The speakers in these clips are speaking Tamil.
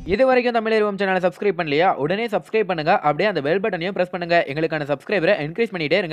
இது வரைக்கும் தமிழ் சேனலை சப்ஸ்கிரைப் பண்ணலையா உடனே சப்ஸ்கிரைப் பண்ணுங்க அப்படியே அந்த பெல் பட்டனையும் பிரஸ் பண்ணுங்க எங்களுக்கான சப்ஸ்கிரைபரை என்கரேஜ் பண்ணிட்டே இருங்க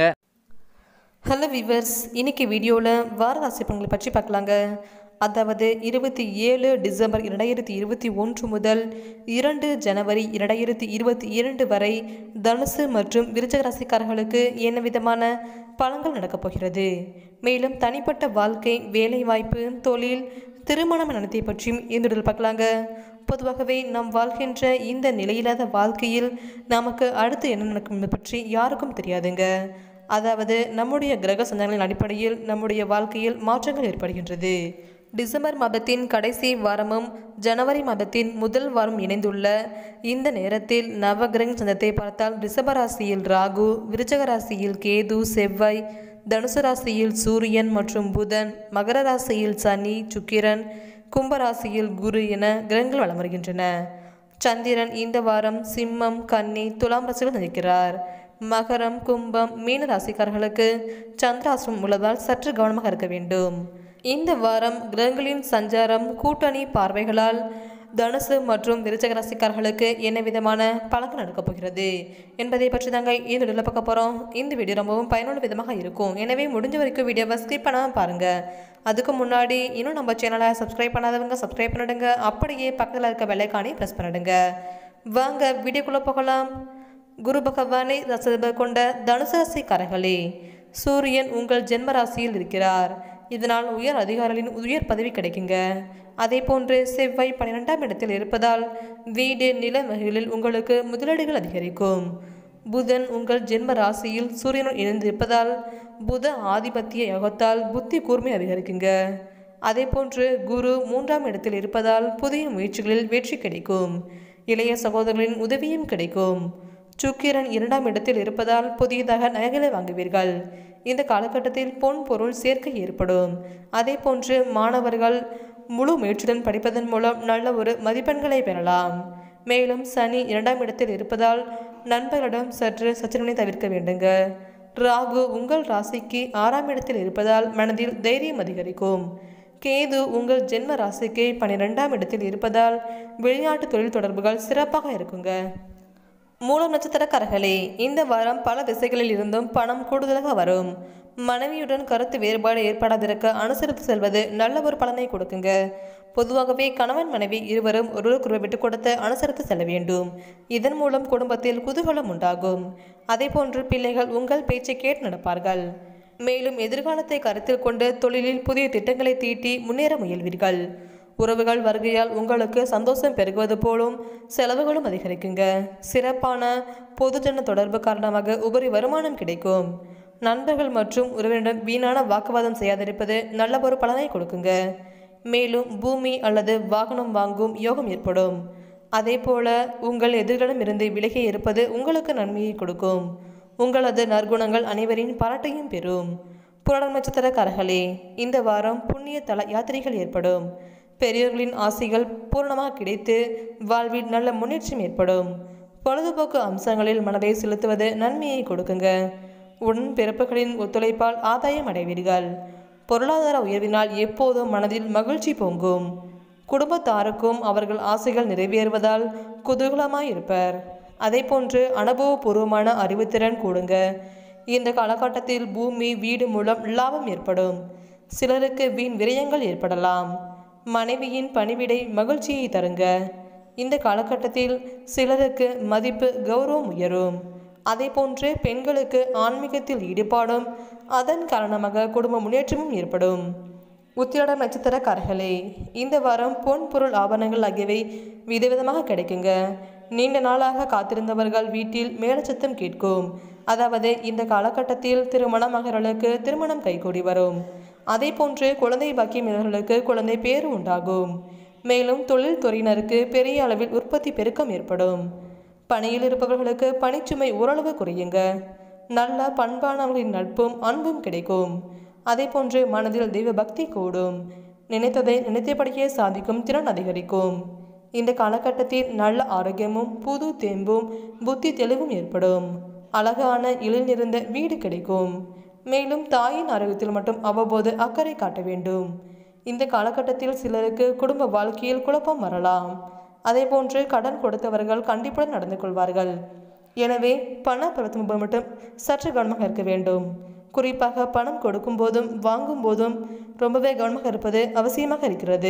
ஹலோ விவர்ஸ் இன்னைக்கு வீடியோவில் வாரராசி பலன்களை பற்றி பார்க்கலாங்க அதாவது இருபத்தி ஏழு டிசம்பர் இரண்டாயிரத்தி இருபத்தி ஒன்று முதல் இரண்டு ஜனவரி இரண்டாயிரத்தி இருபத்தி இரண்டு வரை தனுசு மற்றும் விருச்சக ராசிக்காரர்களுக்கு என்ன விதமான பலன்கள் நடக்கப் போகிறது மேலும் தனிப்பட்ட வாழ்க்கை வேலைவாய்ப்பு தொழில் திருமணம் நடத்தை பற்றியும் இந்த வீடியோவில் பார்க்கலாங்க பொதுவாகவே நாம் வாழ்கின்ற இந்த நிலையில்லாத வாழ்க்கையில் நமக்கு அடுத்து என்ன நடக்கும் என்பது பற்றி யாருக்கும் தெரியாதுங்க அதாவது நம்முடைய கிரக சஞ்சலங்களின் அடிப்படையில் நம்முடைய வாழ்க்கையில் மாற்றங்கள் ஏற்படுகின்றது டிசம்பர் மாதத்தின் கடைசி வாரமும் ஜனவரி மாதத்தின் முதல் வாரம் இணைந்துள்ள இந்த நேரத்தில் நவகிரக சந்தத்தை பார்த்தால் ரிஷப ராசியில் ராகு விருச்சக ராசியில் கேது செவ்வாய் தனுசு ராசியில் சூரியன் மற்றும் புதன் மகர ராசியில் சனி சுக்கிரன் கும்பராசியில் குரு என கிரகங்கள் வலம் வருகின்றன சந்திரன் இந்த வாரம் சிம்மம் கன்னி துலாம் ராசியில் சந்திக்கிறார் மகரம் கும்பம் மீன ராசிக்காரர்களுக்கு சந்திராசிரம் உள்ளதால் சற்று கவனமாக இருக்க வேண்டும் இந்த வாரம் கிரகங்களின் சஞ்சாரம் கூட்டணி பார்வைகளால் தனுசு மற்றும் விருச்சக ராசிக்காரர்களுக்கு என்ன விதமான பலன்கள் நடக்கப் போகிறது என்பதை பற்றி தாங்க இந்த வீடியோவில் பார்க்க போகிறோம் இந்த வீடியோ ரொம்பவும் பயனுள்ள விதமாக இருக்கும் எனவே முடிஞ்ச வரைக்கும் வீடியோவை ஸ்கிப் பண்ணாமல் பாருங்கள் அதுக்கு முன்னாடி இன்னும் நம்ம சேனலை சப்ஸ்கிரைப் பண்ணாதவங்க சப்ஸ்கிரைப் பண்ணிடுங்க அப்படியே பக்கத்தில் இருக்க வெள்ளைக்கானே ப்ரெஸ் பண்ணிடுங்க வாங்க வீடியோக்குள்ளே போகலாம் குரு பகவானை ரசத கொண்ட தனுசு ராசிக்காரர்களே சூரியன் உங்கள் ஜென்ம ராசியில் இருக்கிறார் இதனால் உயர் அதிகாரிகளின் உயர் பதவி கிடைக்குங்க அதே போன்று செவ்வாய் பன்னிரெண்டாம் இடத்தில் இருப்பதால் வீடு நில வகைகளில் உங்களுக்கு முதலீடுகள் அதிகரிக்கும் புதன் உங்கள் ஜென்ம ராசியில் சூரியனுடன் இணைந்திருப்பதால் புத ஆதிபத்திய யோகத்தால் புத்தி கூர்மை அதிகரிக்குங்க அதே போன்று குரு மூன்றாம் இடத்தில் இருப்பதால் புதிய முயற்சிகளில் வெற்றி கிடைக்கும் இளைய சகோதரர்களின் உதவியும் கிடைக்கும் சுக்கிரன் இரண்டாம் இடத்தில் இருப்பதால் புதியதாக நகைகளை வாங்குவீர்கள் இந்த காலகட்டத்தில் பொன் பொருள் சேர்க்கை ஏற்படும் அதே போன்று மாணவர்கள் முழு முயற்சியுடன் படிப்பதன் மூலம் நல்ல ஒரு மதிப்பெண்களை பெறலாம் மேலும் சனி இரண்டாம் இடத்தில் இருப்பதால் நண்பர்களிடம் சற்று சச்சரவினை தவிர்க்க வேண்டுங்க ராகு உங்கள் ராசிக்கு ஆறாம் இடத்தில் இருப்பதால் மனதில் தைரியம் அதிகரிக்கும் கேது உங்கள் ஜென்ம ராசிக்கு பன்னிரெண்டாம் இடத்தில் இருப்பதால் வெளிநாட்டு தொழில் தொடர்புகள் சிறப்பாக இருக்குங்க மூலம் நட்சத்திரக்காரர்களே இந்த வாரம் பல திசைகளில் இருந்தும் பணம் கூடுதலாக வரும் மனைவியுடன் கருத்து வேறுபாடு ஏற்படாதிருக்க அனுசரித்து செல்வது நல்ல ஒரு பலனை கொடுக்குங்க பொதுவாகவே கணவன் மனைவி இருவரும் ஒருவருக்கொருவர் விட்டு கொடுத்து அனுசரித்து செல்ல வேண்டும் இதன் மூலம் குடும்பத்தில் குதூகலம் உண்டாகும் அதேபோன்று பிள்ளைகள் உங்கள் பேச்சை கேட்டு நடப்பார்கள் மேலும் எதிர்காலத்தை கருத்தில் கொண்டு தொழிலில் புதிய திட்டங்களை தீட்டி முன்னேற முயல்வீர்கள் உறவுகள் வருகையால் உங்களுக்கு சந்தோஷம் பெருகுவது போலும் செலவுகளும் அதிகரிக்குங்க சிறப்பான பொதுஜன தொடர்பு காரணமாக உபரி வருமானம் கிடைக்கும் நண்பர்கள் மற்றும் உறவினரிடம் வீணான வாக்குவாதம் செய்யாதிருப்பது நல்ல ஒரு பலனை கொடுக்குங்க மேலும் பூமி அல்லது வாகனம் வாங்கும் யோகம் ஏற்படும் அதே போல உங்கள் எதிர்களிடம் இருந்து விலகி இருப்பது உங்களுக்கு நன்மையை கொடுக்கும் உங்களது நற்குணங்கள் அனைவரின் பாராட்டையும் பெறும் புராண நட்சத்திரக்காரர்களே இந்த வாரம் புண்ணிய தல யாத்திரைகள் ஏற்படும் பெரியோர்களின் ஆசைகள் பூரணமாக கிடைத்து வாழ்வில் நல்ல முன்னேற்றம் ஏற்படும் பொழுதுபோக்கு அம்சங்களில் மனதை செலுத்துவது நன்மையை கொடுக்குங்க உடன் பிறப்புகளின் ஒத்துழைப்பால் ஆதாயம் அடைவீர்கள் பொருளாதார உயர்வினால் எப்போதும் மனதில் மகிழ்ச்சி பொங்கும் குடும்பத்தாருக்கும் அவர்கள் ஆசைகள் நிறைவேறுவதால் குதூகலமாய் இருப்பர் அதே போன்று அனுபவபூர்வமான அறிவுத்திறன் கூடுங்க இந்த காலகட்டத்தில் பூமி வீடு மூலம் லாபம் ஏற்படும் சிலருக்கு வீண் விரயங்கள் ஏற்படலாம் மனைவியின் பணிவிடை மகிழ்ச்சியை தருங்க இந்த காலகட்டத்தில் சிலருக்கு மதிப்பு கௌரவம் உயரும் அதே போன்று பெண்களுக்கு ஆன்மீகத்தில் ஈடுபாடும் அதன் காரணமாக குடும்ப முன்னேற்றமும் ஏற்படும் உத்திராட நட்சத்திரக்காரர்களே இந்த வாரம் பொன் பொருள் ஆபரணங்கள் ஆகியவை விதவிதமாக கிடைக்குங்க நீண்ட நாளாக காத்திருந்தவர்கள் வீட்டில் மேலச்சத்தம் கேட்கும் அதாவது இந்த காலகட்டத்தில் திருமணமாகிறவர்களுக்கு திருமணம் கைகூடி வரும் அதே போன்று குழந்தை பாக்கியம் இவர்களுக்கு குழந்தை பேறு உண்டாகும் மேலும் தொழில் துறையினருக்கு பெரிய அளவில் உற்பத்தி பெருக்கம் ஏற்படும் பணியில் இருப்பவர்களுக்கு பணிச்சுமை ஓரளவு குறையுங்க நல்ல பண்பானவர்களின் நட்பும் அன்பும் கிடைக்கும் அதே போன்று மனதில் தெய்வ பக்தி கூடும் நினைத்ததை நினைத்தபடியே சாதிக்கும் திறன் அதிகரிக்கும் இந்த காலகட்டத்தில் நல்ல ஆரோக்கியமும் புது தெம்பும் புத்தி தெளிவும் ஏற்படும் அழகான எழில் நிறைந்த வீடு கிடைக்கும் மேலும் தாயின் ஆரோக்கியத்தில் மட்டும் அவ்வப்போது அக்கறை காட்ட வேண்டும் இந்த காலகட்டத்தில் சிலருக்கு குடும்ப வாழ்க்கையில் குழப்பம் வரலாம் அதேபோன்று கடன் கொடுத்தவர்கள் கண்டிப்புடன் நடந்து கொள்வார்கள் எனவே பண பரிவர்த்தனை மட்டும் சற்று கவனமாக இருக்க வேண்டும் குறிப்பாக பணம் கொடுக்கும் போதும் வாங்கும் போதும் ரொம்பவே கவனமாக இருப்பது அவசியமாக இருக்கிறது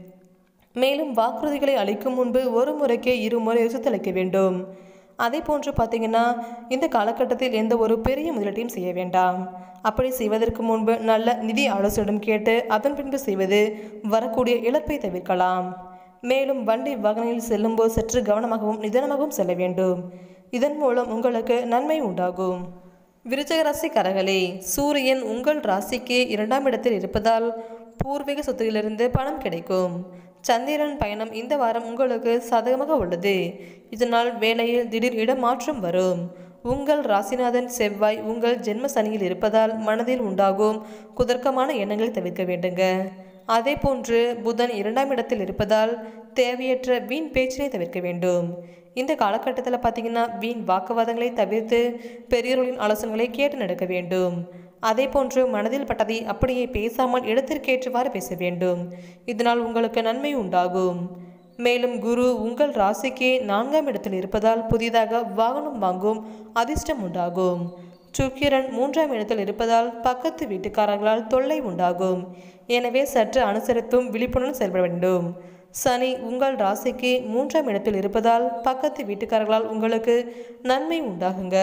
மேலும் வாக்குறுதிகளை அளிக்கும் முன்பு ஒரு முறைக்கு இருமுறை யோசித்தளிக்க வேண்டும் அதே போன்று பார்த்தீங்கன்னா இந்த காலகட்டத்தில் எந்த ஒரு பெரிய முதலீட்டையும் செய்ய வேண்டாம் அப்படி செய்வதற்கு முன்பு நல்ல நிதி ஆலோசனையிடம் கேட்டு அதன் பின்பு செய்வது வரக்கூடிய இழப்பை தவிர்க்கலாம் மேலும் வண்டி வாகனங்களில் செல்லும்போது சற்று கவனமாகவும் நிதானமாகவும் செல்ல வேண்டும் இதன் மூலம் உங்களுக்கு நன்மை உண்டாகும் விருச்சக ராசிக்காரர்களே சூரியன் உங்கள் ராசிக்கு இரண்டாம் இடத்தில் இருப்பதால் பூர்வீக சொத்துகளிலிருந்து பணம் கிடைக்கும் சந்திரன் பயணம் இந்த வாரம் உங்களுக்கு சாதகமாக உள்ளது இதனால் வேலையில் திடீர் இடமாற்றம் வரும் உங்கள் ராசிநாதன் செவ்வாய் உங்கள் ஜென்ம சனியில் இருப்பதால் மனதில் உண்டாகும் குதர்க்கமான எண்ணங்களை தவிர்க்க வேண்டுங்க அதே போன்று புதன் இரண்டாம் இடத்தில் இருப்பதால் தேவையற்ற வீண் பேச்சினை தவிர்க்க வேண்டும் இந்த காலகட்டத்தில் பார்த்தீங்கன்னா வீண் வாக்குவாதங்களை தவிர்த்து பெரியோர்களின் ஆலோசனைகளை கேட்டு நடக்க வேண்டும் அதே போன்று மனதில் பட்டதை அப்படியே பேசாமல் இடத்திற்கேற்றவாறு பேச வேண்டும் இதனால் உங்களுக்கு நன்மை உண்டாகும் மேலும் குரு உங்கள் ராசிக்கு நான்காம் இடத்தில் இருப்பதால் புதிதாக வாகனம் வாங்கும் அதிர்ஷ்டம் உண்டாகும் சுக்கிரன் மூன்றாம் இடத்தில் இருப்பதால் பக்கத்து வீட்டுக்காரர்களால் தொல்லை உண்டாகும் எனவே சற்று அனுசரித்தும் விழிப்புணர்வு செயல்பட வேண்டும் சனி உங்கள் ராசிக்கு மூன்றாம் இடத்தில் இருப்பதால் பக்கத்து வீட்டுக்காரர்களால் உங்களுக்கு நன்மை உண்டாகுங்க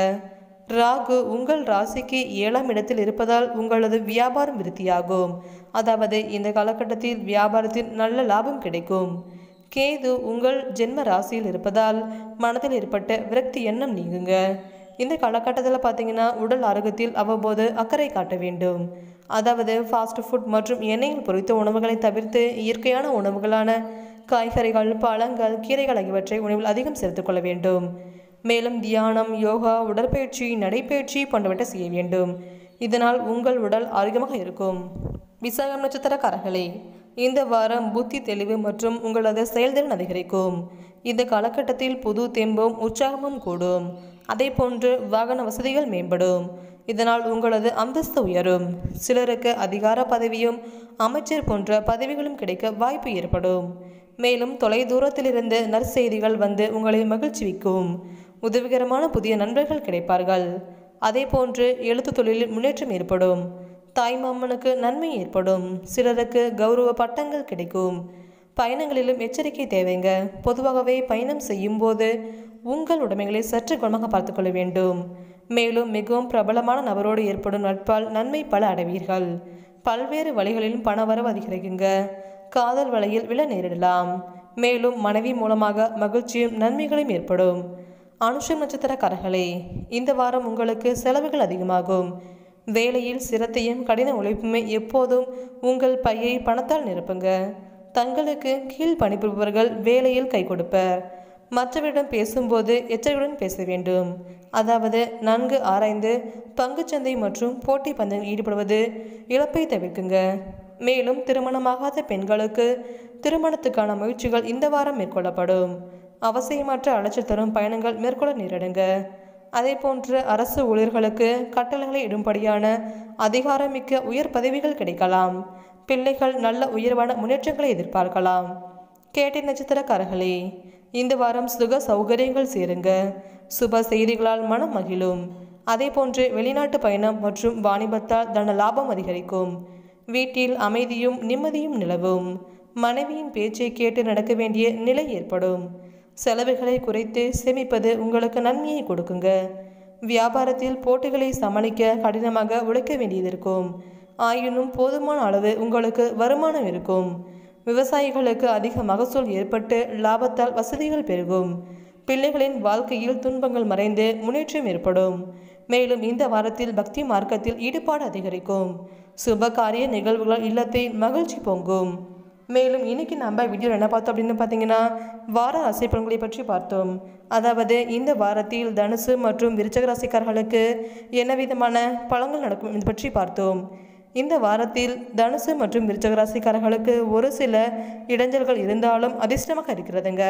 ராகு உங்கள் ராசிக்கு ஏழாம் இடத்தில் இருப்பதால் உங்களது வியாபாரம் விருத்தியாகும் அதாவது இந்த காலகட்டத்தில் வியாபாரத்தில் நல்ல லாபம் கிடைக்கும் கேது உங்கள் ஜென்ம ராசியில் இருப்பதால் மனதில் ஏற்பட்ட விரக்தி எண்ணம் நீங்குங்க இந்த காலகட்டத்தில் பார்த்தீங்கன்னா உடல் ஆரோக்கியத்தில் அவ்வப்போது அக்கறை காட்ட வேண்டும் அதாவது ஃபாஸ்ட் ஃபுட் மற்றும் எண்ணெயில் பொரித்த உணவுகளை தவிர்த்து இயற்கையான உணவுகளான காய்கறிகள் பழங்கள் கீரைகள் ஆகியவற்றை உணவில் அதிகம் சேர்த்துக் கொள்ள வேண்டும் மேலும் தியானம் யோகா உடற்பயிற்சி நடைப்பயிற்சி போன்றவற்றை செய்ய வேண்டும் இதனால் உங்கள் உடல் ஆரோக்கியமாக இருக்கும் விசாகம் நட்சத்திரக்காரர்களே இந்த வாரம் புத்தி தெளிவு மற்றும் உங்களது செயல்திறன் அதிகரிக்கும் இந்த காலகட்டத்தில் புது தெம்பும் உற்சாகமும் கூடும் அதே போன்று வாகன வசதிகள் மேம்படும் இதனால் உங்களது அந்தஸ்து உயரும் சிலருக்கு அதிகார பதவியும் அமைச்சர் போன்ற பதவிகளும் கிடைக்க வாய்ப்பு ஏற்படும் மேலும் தொலைதூரத்திலிருந்து நற்செய்திகள் வந்து உங்களை மகிழ்ச்சிவிக்கும் உதவிகரமான புதிய நண்பர்கள் கிடைப்பார்கள் அதே போன்று எழுத்து தொழிலில் முன்னேற்றம் ஏற்படும் தாய்மாமனுக்கு நன்மை ஏற்படும் சிலருக்கு கௌரவ பட்டங்கள் கிடைக்கும் பயணங்களிலும் எச்சரிக்கை தேவைங்க பொதுவாகவே பயணம் செய்யும் போது உங்கள் உடைமைகளை சற்று கவனமாக பார்த்துக்கொள்ள வேண்டும் மேலும் மிகவும் பிரபலமான நபரோடு ஏற்படும் நட்பால் நன்மை பல அடைவீர்கள் பல்வேறு வழிகளிலும் பணவரவு அதிகரிக்குங்க காதல் வலையில் விழ நேரிடலாம் மேலும் மனைவி மூலமாக மகிழ்ச்சியும் நன்மைகளும் ஏற்படும் அனுஷம் நட்சத்திரக்காரர்களே இந்த வாரம் உங்களுக்கு செலவுகள் அதிகமாகும் வேலையில் சிரத்தையும் கடின உழைப்புமே எப்போதும் உங்கள் பையை பணத்தால் நிரப்புங்க தங்களுக்கு கீழ் பணிபுரிபவர்கள் வேலையில் கை கொடுப்பர் மற்றவரிடம் பேசும்போது எச்சரிக்கையுடன் பேச வேண்டும் அதாவது நன்கு ஆராய்ந்து பங்குச்சந்தை மற்றும் போட்டி பந்தயங்களில் ஈடுபடுவது இழப்பை தவிர்க்குங்க மேலும் திருமணமாகாத பெண்களுக்கு திருமணத்துக்கான முயற்சிகள் இந்த வாரம் மேற்கொள்ளப்படும் அவசியமற்ற அலைச்சல் தரும் பயணங்கள் மேற்கொள்ள நேரிடுங்க அதே போன்று அரசு ஊழியர்களுக்கு கட்டளைகளை இடும்படியான அதிகாரமிக்க உயர் பதவிகள் கிடைக்கலாம் பிள்ளைகள் நல்ல உயர்வான முன்னேற்றங்களை எதிர்பார்க்கலாம் கேட்டை நட்சத்திரக்காரர்களே இந்த வாரம் சுக சௌகரியங்கள் சேருங்க சுப செய்திகளால் மனம் மகிழும் அதே போன்று வெளிநாட்டு பயணம் மற்றும் வாணிபத்தால் தன லாபம் அதிகரிக்கும் வீட்டில் அமைதியும் நிம்மதியும் நிலவும் மனைவியின் பேச்சை கேட்டு நடக்க வேண்டிய நிலை ஏற்படும் செலவுகளை குறைத்து சேமிப்பது உங்களுக்கு நன்மையை கொடுக்குங்க வியாபாரத்தில் போட்டிகளை சமாளிக்க கடினமாக உழைக்க வேண்டியது இருக்கும் ஆயினும் போதுமான அளவு உங்களுக்கு வருமானம் இருக்கும் விவசாயிகளுக்கு அதிக மகசூல் ஏற்பட்டு லாபத்தால் வசதிகள் பெருகும் பிள்ளைகளின் வாழ்க்கையில் துன்பங்கள் மறைந்து முன்னேற்றம் ஏற்படும் மேலும் இந்த வாரத்தில் பக்தி மார்க்கத்தில் ஈடுபாடு அதிகரிக்கும் சுப காரிய நிகழ்வுகள் இல்லத்தை மகிழ்ச்சி பொங்கும் மேலும் இன்னைக்கு நம்ம வீடியோவில் என்ன பார்த்தோம் அப்படின்னு பார்த்தீங்கன்னா வார ராசி பலன்களை பற்றி பார்த்தோம் அதாவது இந்த வாரத்தில் தனுசு மற்றும் விருச்சக ராசிக்காரர்களுக்கு என்ன விதமான பலன்கள் நடக்கும் இது பற்றி பார்த்தோம் இந்த வாரத்தில் தனுசு மற்றும் விருச்சக ராசிக்காரர்களுக்கு ஒரு சில இடைஞ்சல்கள் இருந்தாலும் அதிர்ஷ்டமாக இருக்கிறதுங்க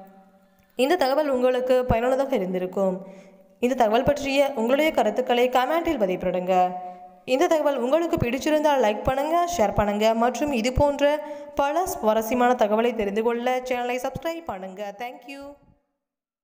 இந்த தகவல் உங்களுக்கு பயனுள்ளதாக இருந்திருக்கும் இந்த தகவல் பற்றிய உங்களுடைய கருத்துக்களை கமெண்டில் பதிவிடுங்க இந்த தகவல் உங்களுக்கு பிடிச்சிருந்தால் லைக் பண்ணுங்கள் ஷேர் பண்ணுங்கள் மற்றும் இது போன்ற பல சுவாரஸ்யமான தகவலை தெரிந்து கொள்ள சேனலை சப்ஸ்கிரைப் பண்ணுங்கள் தேங்க்யூ